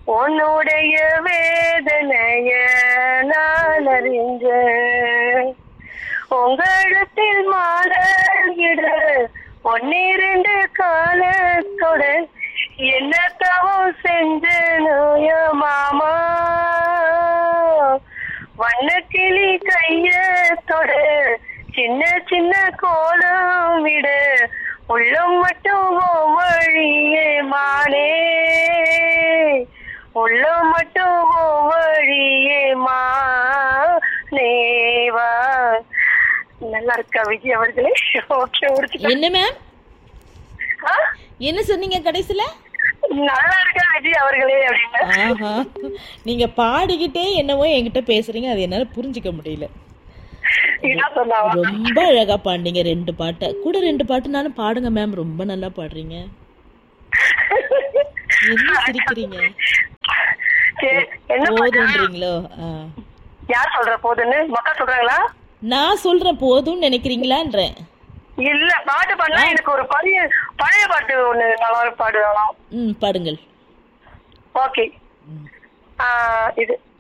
உன்னுடைய வேதனைய நான் அறிஞ்சேன் உங்களிடத்தில் மாறிட ஒன்னிரண்டு காலத்தோட என்ன தவம் செஞ்சனோய மாமா வண்ணக்கிளி கையத்தோட சின்ன சின்ன கோலம் விட உள்ளம் மட்டும் உன் வழியே மானே உள்ளம் மட்டும் உன் வழியே மானேவா நல்லா இருக்கா விஜய் அவர்களே ஓகே முடிச்சுட்டேன் என்ன மேம் ஆ? என்ன சொன்னீங்க கடைசியில நல்லா இருக்கா விஜய் அவர்களே அப்படின்னு ஆஹா நீங்க பாடிக்கிட்டே என்னவோ என்கிட்ட பேசுறீங்க அது என்னால புரிஞ்சுக்க முடியல என்ன சொன்னாவா ரொம்ப அழகா பாடுனீங்க ரெண்டு பாட்டை கூட ரெண்டு பாட்டுனாலும் பாடுங்க மேம் ரொம்ப நல்லா பாடுறீங்க என்ன சிரிக்கிறீங்க சரி, என்ன பண்ண போதுன்றீங்களோ ஆ. யார் சொல்ற போதுன்னு மக்கா சொல்றாங்களா நான் சொல்றேன் போதும்னு நினைக்கிறீங்களான்றேன் இல்ல பாட்டு பண்ணா எனக்கு ஒரு பழைய பழைய பாட்டு ஒண்ணு நல்லா பாடுவாங்களாம் ம் பாடுங்கள் ஓகே இது